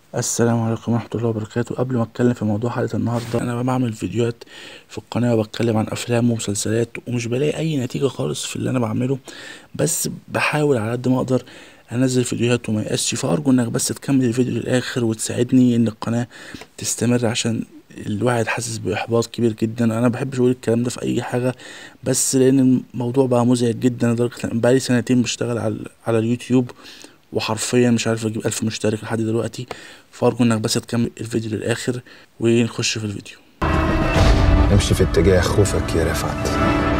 السلام عليكم ورحمة الله وبركاته قبل ما اتكلم في موضوع حلقة النهاردة انا بعمل فيديوهات في القناة وبتكلم عن افلام ومسلسلات ومش بلاقي اي نتيجة خالص في اللي انا بعمله بس بحاول على قد ما اقدر انزل فيديوهات وما يقاسش فارجو انك بس تكمل الفيديو للاخر وتساعدني ان القناة تستمر عشان الواحد حاسس باحباط كبير جدا انا بحبش اقول الكلام ده في اي حاجة بس لان الموضوع بقى مزعج جدا لدرجة ان بقالي سنتين بشتغل على على اليوتيوب وحرفيا مش عارف اجيب الف مشترك لحد دلوقتي فارجو انك بس تكمل الفيديو للاخر ونخش في الفيديو امشي في اتجاه خوفك يا رفعت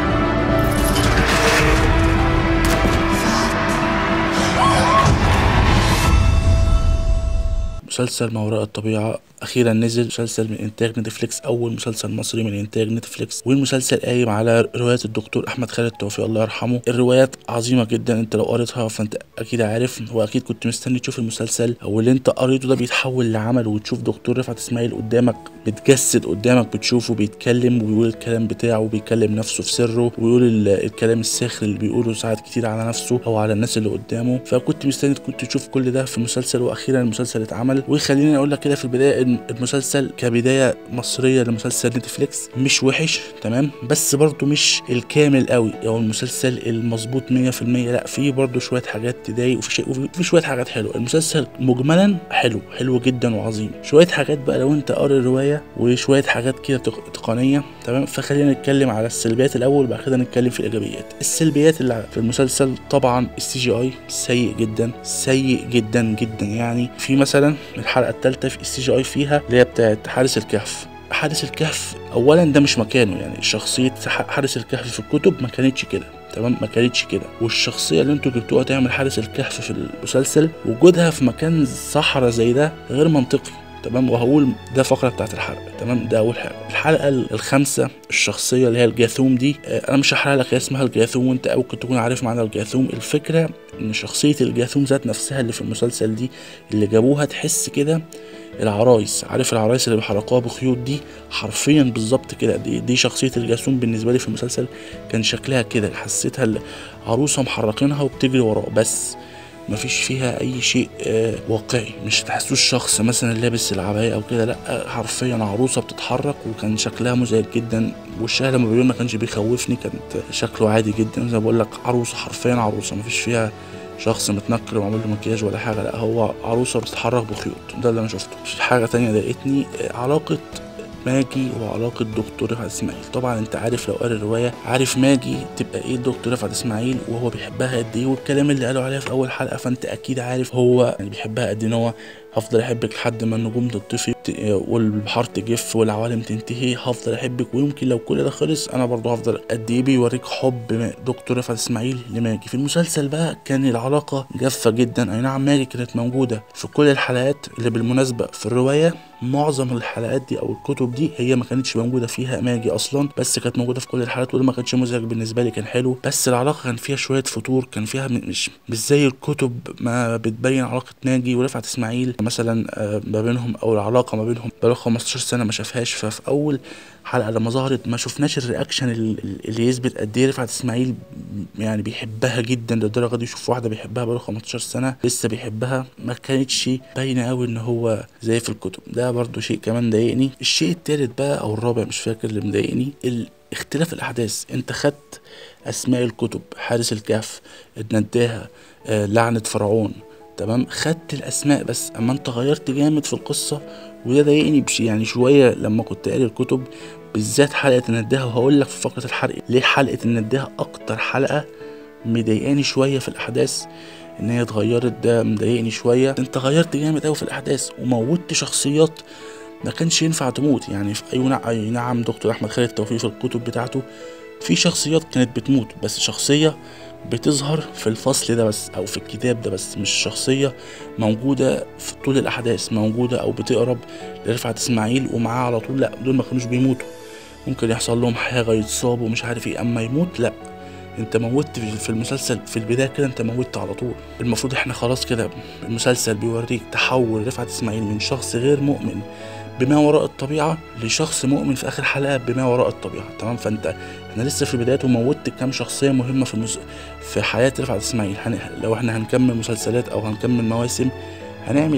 مسلسل ما وراء الطبيعة أخيرا نزل مسلسل من إنتاج نتفليكس أول مسلسل مصري من إنتاج نتفليكس والمسلسل قايم على رواية الدكتور أحمد خالد توفيق الله يرحمه الروايات عظيمة جدا أنت لو قريتها فأنت أكيد عارف وأكيد كنت مستني تشوف المسلسل أو اللي أنت قريته ده بيتحول لعمل وتشوف دكتور رفعت إسماعيل قدامك متجسد قدامك بتشوفه بيتكلم وبيقول الكلام بتاعه وبيكلم نفسه في سره ويقول ال- الكلام الساخر اللي بيقوله ساعات كتير على نفسه أو على الناس اللي قدامه فكنت مستني كنت تشوف كل ده في المسلسل وأخيرا المسلسل اتعمل وخليني أقول لك كده في البداية إن المسلسل كبداية مصرية لمسلسل نتفليكس مش وحش تمام بس برضه مش الكامل قوي او المسلسل المظبوط 100% لا في برضه شوية حاجات تضايق وفي شيء وفي في شوية حاجات حلوة المسلسل مجملا حلو حلو جدا وعظيم شوية حاجات بقى لو انت قاري الرواية وشوية حاجات كده تق- تقنية تمام فخلينا نتكلم على السلبيات الاول وبعد كده نتكلم في الايجابيات السلبيات اللي في المسلسل طبعا السي جي اي سيء جدا سيء جدا جدا يعني في مثلا الحلقة الثالثة في السي جي اي فيها اللي هي بتاعت حارس الكهف حارس الكهف اولا ده مش مكانه يعني شخصيه ح- حارس الكهف في الكتب ما كانتش كده تمام ما كانتش كده والشخصيه اللي انتوا جبتوها تعمل حارس الكهف في المسلسل وجودها في مكان صحراء زي ده غير منطقي تمام وهقول ده فقره بتاعت الحلقه تمام ده اول حاجه الحلقه ال- الخامسه الشخصيه اللي هي الجاثوم دي آه، انا مش هحرق لك هي اسمها الجاثوم وانت ممكن تكون عارف معنى الجاثوم الفكره ان شخصيه الجاثوم ذات نفسها اللي في المسلسل دي اللي جابوها تحس كده العرايس عارف العرايس اللي بيحركوها بخيوط دي حرفيا بالظبط كده دي, دي شخصيه الجاسوم بالنسبه لي في المسلسل كان شكلها كده حسيتها ال- عروسه محركينها وبتجري وراه بس مفيش فيها اي شيء آه واقعي مش تحسوش شخص مثلا لابس العباية او كده لا حرفيا عروسه بتتحرك وكان شكلها مزعج جدا وشها لما بيقول ما كانش بيخوفني كانت شكله عادي جدا زي ما بقول لك عروسه حرفيا عروسه مفيش فيها شخص متنكر ومعمول له مكياج ولا حاجه لا هو عروسه بتتحرك بخيوط ده اللي انا شفته حاجه تانية ضايقتني آه، علاقه ماجي وعلاقة دكتور رفعت اسماعيل طبعا انت عارف لو قاري الرواية عارف ماجي تبقى ايه دكتور رفعت اسماعيل وهو بيحبها قد ايه والكلام اللي قالوا عليها في اول حلقة فانت اكيد عارف هو يعني بيحبها قد ايه ان هو هفضل احبك لحد ما النجوم تطفي ت- والبحار تجف والعوالم تنتهي هفضل احبك ويمكن لو كل ده خلص انا برضه هفضل قد ايه بيوريك حب ما- دكتور رفعت اسماعيل لماجي في المسلسل بقى كان العلاقة جافة جدا اي نعم ماجي كانت موجودة في كل الحلقات اللي بالمناسبة في الرواية معظم الحلقات دي او الكتب دي هي ما كانتش موجوده فيها ماجي اصلا بس كانت موجوده في كل الحلقات وده ما كانش مزعج بالنسبه لي كان حلو بس العلاقه كان فيها شويه فتور كان فيها م- مش مش زي الكتب ما بتبين علاقه ماجي ورفعت اسماعيل مثلا آه، ما بينهم او العلاقه ما بينهم بقاله 15 سنه ما شافهاش ففي اول حلقه لما ظهرت ما شفناش الرياكشن ال- اللي يثبت قد ايه رفعت اسماعيل يعني بيحبها جدا للدرجه دي يشوف واحده بيحبها بقاله 15 سنه لسه بيحبها ما كانتش باينه قوي ان هو زي في الكتب ده برضو شيء كمان ضايقني الشيء التالت بقى او الرابع مش فاكر اللي مضايقني ال- اختلاف الاحداث انت خدت اسماء الكتب حارس الكهف النداهه آه لعنه فرعون تمام خدت الاسماء بس اما انت غيرت جامد في القصه وده ضايقني بش يعني شويه لما كنت قاري الكتب بالذات حلقه النداهه وهقول لك في فقره الحرق ليه حلقه النداهه اكتر حلقه مضايقاني شويه في الاحداث ان هي اتغيرت ده مضايقني شويه انت غيرت جامد قوي في الاحداث وموتت شخصيات ما كانش ينفع تموت يعني في اي نعم, أي نعم دكتور احمد خالد توفيق في الكتب بتاعته في شخصيات كانت بتموت بس شخصيه بتظهر في الفصل ده بس او في الكتاب ده بس مش شخصيه موجوده في طول الاحداث موجوده او بتقرب لرفعت اسماعيل ومعاه على طول لا دول ما كانوش بيموتوا ممكن يحصل لهم حاجه يتصابوا مش عارف ايه اما يموت لا انت موتت في- في المسلسل في البدايه كده انت موتت على طول المفروض احنا خلاص كده المسلسل بيوريك تحول رفعت اسماعيل من شخص غير مؤمن بما وراء الطبيعه لشخص مؤمن في اخر حلقه بما وراء الطبيعه تمام فانت احنا لسه في بدايته موتت كام شخصيه مهمه في المس... في حياه رفعت اسماعيل هن... لو احنا هنكمل مسلسلات او هنكمل مواسم هنعمل ايه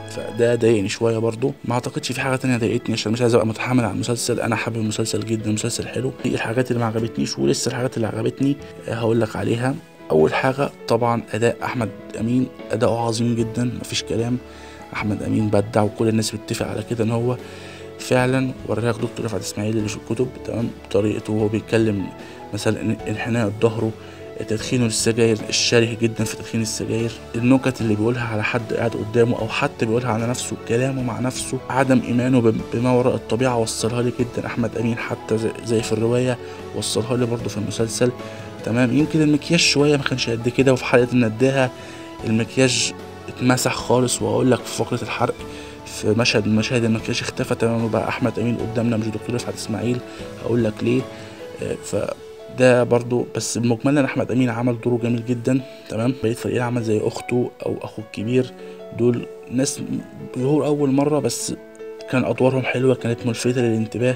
فده ضايقني شويه برضو ما اعتقدش في حاجه تانية ضايقتني عشان مش عايز ابقى متحامل على المسلسل انا حابب المسلسل جدا مسلسل حلو دي الحاجات اللي ما عجبتنيش ولسه الحاجات اللي عجبتني هقول لك عليها اول حاجه طبعا اداء احمد امين اداؤه عظيم جدا مفيش كلام احمد امين بدع وكل الناس بتتفق على كده ان هو فعلا وراك دكتور رفعت اسماعيل اللي في الكتب تمام طريقته وهو بيتكلم مثلا انحناء ظهره تدخينه للسجاير الشره جدا في تدخين السجاير النكت اللي بيقولها على حد قاعد قدامه او حتى بيقولها على نفسه كلامه مع نفسه عدم ايمانه بما وراء الطبيعه وصلها لي جدا احمد امين حتى زي في الروايه وصلها لي برضه في المسلسل تمام يمكن المكياج شويه ما كانش قد كده وفي حلقه النداهه المكياج اتمسح خالص واقول لك في فقره الحرق في مشهد من مشاهد المكياج اختفى تماما وبقى احمد امين قدامنا مش دكتور رفعت اسماعيل هقول لك ليه ف ده برضو بس مجملا احمد امين عمل دوره جميل جدا تمام بقيت فريق العمل زي اخته او اخوه الكبير دول ناس ظهور اول مره بس كان ادوارهم حلوه كانت ملفته للانتباه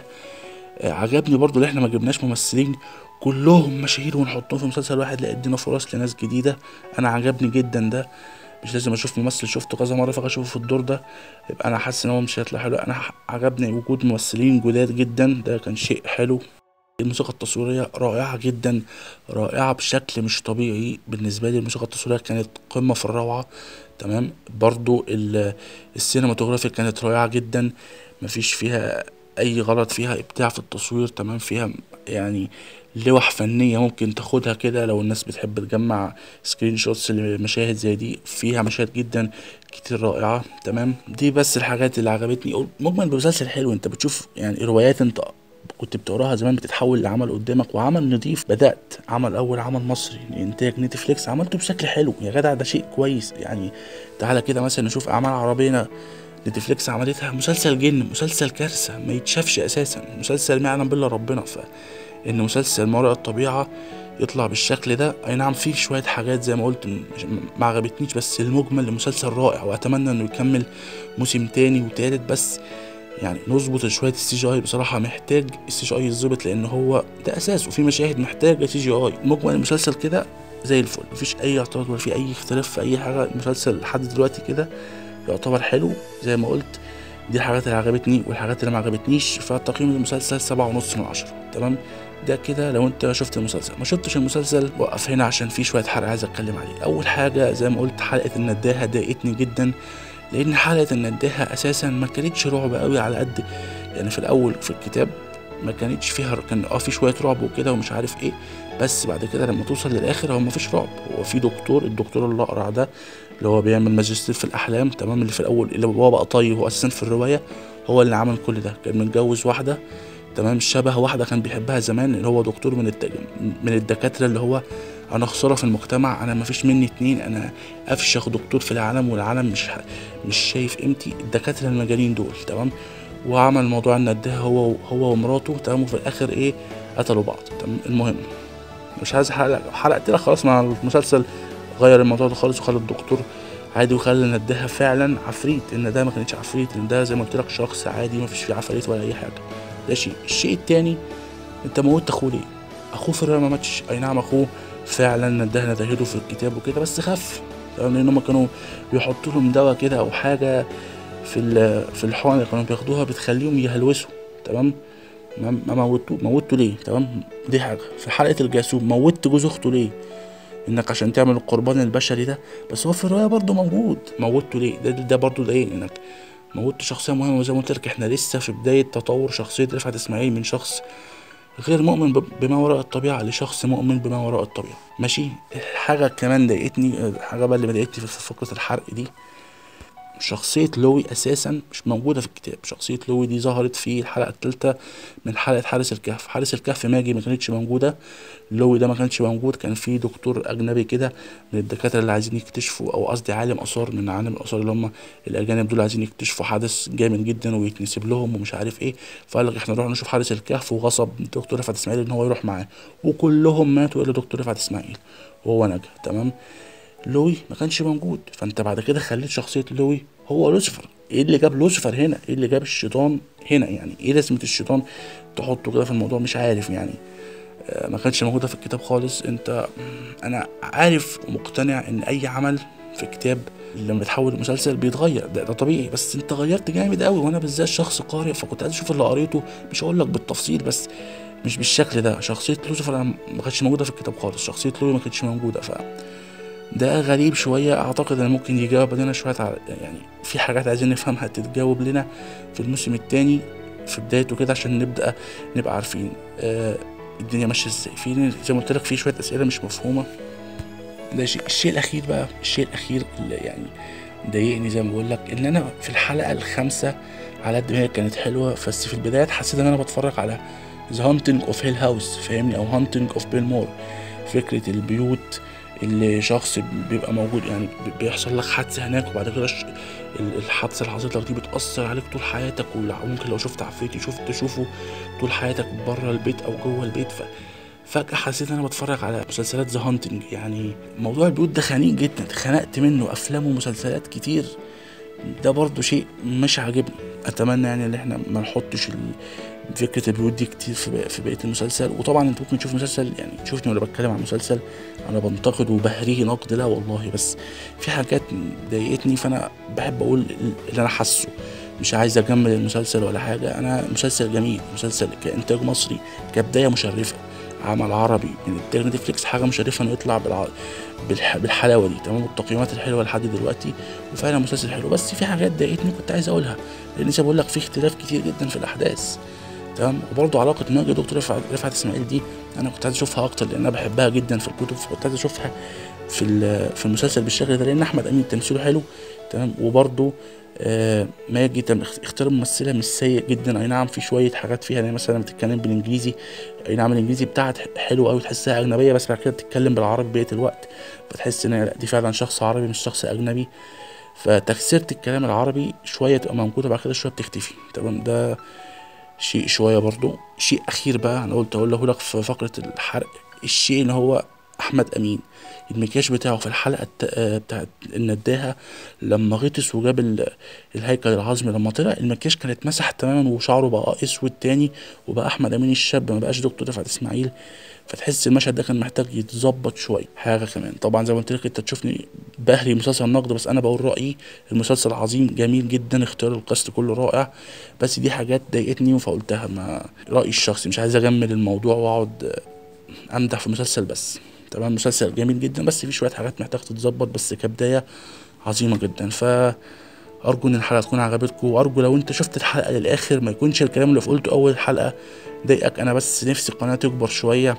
آه عجبني برضو ان احنا ما جبناش ممثلين كلهم مشاهير ونحطهم في مسلسل واحد لا ادينا فرص لناس جديده انا عجبني جدا ده مش لازم اشوف ممثل شفته كذا مره فقط اشوفه في الدور ده يبقى انا حاسس ان هو مش هيطلع حلو انا عجبني وجود ممثلين جداد جدا ده كان شيء حلو الموسيقى التصويرية رائعة جدا رائعة بشكل مش طبيعي بالنسبة لي الموسيقى التصويرية كانت قمة في الروعة تمام برضو السينماتوجرافي كانت رائعة جدا مفيش فيها أي غلط فيها إبداع في التصوير تمام فيها يعني لوح فنية ممكن تاخدها كده لو الناس بتحب تجمع سكرين شوتس لمشاهد زي دي فيها مشاهد جدا كتير رائعة تمام دي بس الحاجات اللي عجبتني مجمل بمسلسل حلو انت بتشوف يعني روايات انت كنت بتقراها زمان بتتحول لعمل قدامك وعمل نضيف بدات عمل اول عمل مصري لانتاج نتفليكس عملته بشكل حلو يا جدع ده شيء كويس يعني تعالى كده مثلا نشوف اعمال عربيه نتفليكس عملتها مسلسل جن مسلسل كارثه ما يتشافش اساسا مسلسل ما يعلم بالله ربنا فان مسلسل ما وراء الطبيعه يطلع بالشكل ده اي نعم فيه شويه حاجات زي ما قلت ما عجبتنيش بس المجمل المسلسل رائع واتمنى انه يكمل موسم تاني وتالت بس يعني نظبط شويه السي جي اي بصراحه محتاج السي جي اي يتظبط لان هو ده اساس وفي مشاهد محتاجه سي جي اي مجمل المسلسل كده زي الفل مفيش اي اعتراض ولا في اي اختلاف في اي حاجه المسلسل لحد دلوقتي كده يعتبر حلو زي ما قلت دي الحاجات اللي عجبتني والحاجات اللي ما عجبتنيش فتقييم المسلسل سبعة ونص من عشرة تمام ده كده لو انت شفت المسلسل ما شفتش المسلسل وقف هنا عشان في شويه حرق عايز اتكلم عليه اول حاجه زي ما قلت حلقه النداهه ضايقتني جدا لان حلقه النداهه اساسا ما كانتش رعب قوي على قد يعني في الاول في الكتاب ما كانتش فيها كان اه في شويه رعب وكده ومش عارف ايه بس بعد كده لما توصل للاخر هو مفيش رعب هو في دكتور الدكتور الاقرع ده اللي هو بيعمل ماجستير في الاحلام تمام اللي في الاول اللي هو بقى طيب هو اساسا في الروايه هو اللي عمل كل ده كان متجوز واحده تمام شبه واحده كان بيحبها زمان اللي هو دكتور من التج... من الدكاتره اللي هو انا خساره في المجتمع انا مفيش مني اتنين انا افشخ دكتور في العالم والعالم مش مش شايف قيمتي الدكاتره المجانين دول تمام وعمل موضوع النداهه هو هو ومراته تمام وفي الاخر ايه قتلوا بعض تمام المهم مش عايز احرق حرقت لك خلاص مع المسلسل غير الموضوع ده خالص وخلى الدكتور عادي وخلى نداها فعلا عفريت ان ده ما كانتش عفريت ان ده زي ما قلت لك شخص عادي ما فيش فيه عفاريت ولا اي حاجه ده شيء الشيء التاني انت موت اخوه ليه اخوه في الروايه ما ماتش اي نعم اخوه فعلا نداها ندهته في الكتاب وكده بس خف تمام لان هم كانوا بيحطوا لهم دواء كده او حاجه في في الحقن اللي كانوا بياخدوها بتخليهم يهلوسوا تمام ما موتوه موتوا ليه تمام دي حاجه في حلقه الجاسوم موتت جوز اخته ليه انك عشان تعمل القربان البشري ده بس هو في الروايه برضه موجود موتته ليه ده ده برضه ده ايه انك موتت شخصيه مهمه وزي ما قلت لك احنا لسه في بدايه تطور شخصيه رفعت اسماعيل من شخص غير مؤمن بما وراء الطبيعة لشخص مؤمن بما وراء الطبيعة ماشي حاجة كمان ضايقتني حاجة بقى اللي ضايقتني في فقرة الحرق دي شخصية لوي أساسا مش موجودة في الكتاب شخصية لوي دي ظهرت في الحلقة الثالثة من حلقة حارس الكهف حارس الكهف ماجي ما كانتش موجودة لوي ده ما كانش موجود كان في دكتور أجنبي كده من الدكاترة اللي عايزين يكتشفوا أو قصدي عالم آثار من عالم الآثار اللي هم الأجانب دول عايزين يكتشفوا حدث جامد جدا ويتنسب لهم ومش عارف إيه فقال لك إحنا نروح نشوف حارس الكهف وغصب دكتور رفعت إسماعيل إن هو يروح معاه وكلهم ماتوا إلا دكتور رفعت إسماعيل وهو نجا تمام لوي ما كانش موجود فانت بعد كده خليت شخصيه لوي هو لوسيفر ايه اللي جاب لوسيفر هنا ايه اللي جاب الشيطان هنا يعني ايه لازمه الشيطان تحطه كده في الموضوع مش عارف يعني آه ما كانش موجوده في الكتاب خالص انت انا عارف ومقتنع ان اي عمل في كتاب لما بيتحول لمسلسل بيتغير ده, ده طبيعي بس انت غيرت جامد قوي وانا بالذات شخص قارئ فكنت عايز اشوف اللي قريته مش هقول لك بالتفصيل بس مش بالشكل ده شخصيه لوسيفر انا ما كانتش موجوده في الكتاب خالص شخصيه لوي ما كانتش موجوده ف ده غريب شوية أعتقد إن ممكن يجاوب لنا شوية على يعني في حاجات عايزين نفهمها تتجاوب لنا في الموسم التاني في بدايته كده عشان نبدأ نبقى عارفين آه الدنيا ماشية ازاي في زي ما قلت لك في شوية أسئلة مش مفهومة ده شيء الشيء الأخير بقى الشيء الأخير اللي يعني ضايقني زي ما بقول لك إن أنا في الحلقة الخامسة على قد ما هي كانت حلوة بس في البداية حسيت إن أنا بتفرج على ذا هانتنج اوف هيل هاوس فاهمني أو هانتنج اوف بيلمور فكرة البيوت اللي شخص بيبقى موجود يعني بيحصل لك حادثة هناك وبعد كده الحادثة اللي حصلت لك دي بتأثر عليك طول حياتك وممكن لو شفت عفريت يشوف تشوفه طول حياتك بره البيت أو جوه البيت ف فجأة حسيت إن أنا بتفرج على مسلسلات ذا هانتنج يعني موضوع البيوت ده خنيق جدا اتخنقت منه أفلام ومسلسلات كتير ده برضو شيء مش عاجبني أتمنى يعني إن إحنا ما نحطش فكرة البيوت دي كتير في, في بقية المسلسل وطبعا انت ممكن تشوف مسلسل يعني تشوفني وانا بتكلم عن مسلسل انا بنتقد وبهريه نقد لا والله بس في حاجات ضايقتني فانا بحب اقول اللي انا حاسه مش عايز اجمل المسلسل ولا حاجة انا مسلسل جميل مسلسل كانتاج مصري كبداية مشرفة عمل عربي من انتاج نتفليكس حاجة مشرفة انه يطلع بالع... بالح... بالحلاوة دي تمام والتقييمات الحلوة لحد دلوقتي وفعلا مسلسل حلو بس في حاجات ضايقتني كنت عايز اقولها لان زي بقول لك في اختلاف كتير جدا في الاحداث تمام وبرضه علاقه ماجد دكتور رفعت رفعت اسماعيل دي انا كنت عايز اشوفها اكتر لان انا بحبها جدا في الكتب فكنت عايز اشوفها في في المسلسل بالشكل ده لان احمد امين تمثيله حلو تمام وبرضه آه ماجد اختار ممثله مش سيء جدا اي نعم في شويه حاجات فيها يعني مثلا بتتكلم بالانجليزي اي نعم الانجليزي بتاعها حلو قوي تحسها اجنبيه بس بعد كده بتتكلم بالعربي بقيه الوقت فتحس ان لا دي فعلا شخص عربي مش شخص اجنبي فتكسيره الكلام العربي شويه تبقى موجوده بعد كده شويه بتختفي تمام ده شيء شويه برضو شيء اخير بقى انا قلت اقوله لك في فقره الحرق الشيء ان هو احمد امين المكياج بتاعه في الحلقه بتاعت النداهه لما غطس وجاب الهيكل العظمي لما طلع المكياج كان اتمسح تماما وشعره بقى اسود تاني وبقى احمد امين الشاب ما بقاش دكتور رفعت اسماعيل فتحس المشهد ده كان محتاج يتظبط شويه حاجه كمان طبعا زي ما قلت لك انت تشوفني بهري مسلسل نقد بس انا بقول رايي المسلسل عظيم جميل جدا اختيار القصد كله رائع بس دي حاجات ضايقتني فقلتها ما رايي الشخصي مش عايز اجمل الموضوع واقعد امدح في مسلسل بس تمام مسلسل جميل جدا بس في شويه حاجات محتاج تتظبط بس كبدايه عظيمه جدا ف ارجو ان الحلقه تكون عجبتكم وارجو لو انت شفت الحلقه للاخر ما يكونش الكلام اللي قلته اول حلقه ضايقك انا بس نفسي القناه تكبر شويه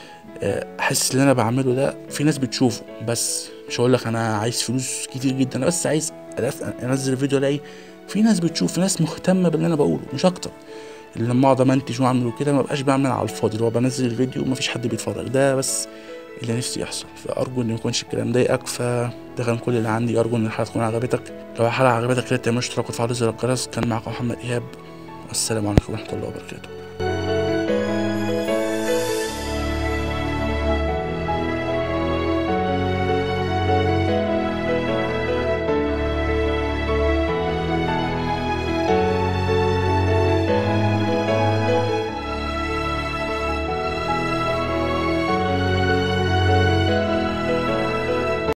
احس اللي انا بعمله ده في ناس بتشوفه بس مش هقول لك انا عايز فلوس كتير جدا انا بس عايز انزل فيديو الاقي في ناس بتشوف في ناس مهتمه باللي انا بقوله مش اكتر اللي لما اقعد امنتج واعمل وكده ما بقاش بعمل على الفاضي اللي هو بنزل الفيديو ومفيش حد بيتفرج ده بس اللي نفسي يحصل فارجو ان يكونش الكلام ضايقك فده كان كل اللي عندي ارجو ان الحلقه تكون عجبتك لو الحلقه عجبتك يا ريت تعمل اشتراك وتفعل زر الجرس كان معكم محمد ايهاب والسلام عليكم ورحمه الله وبركاته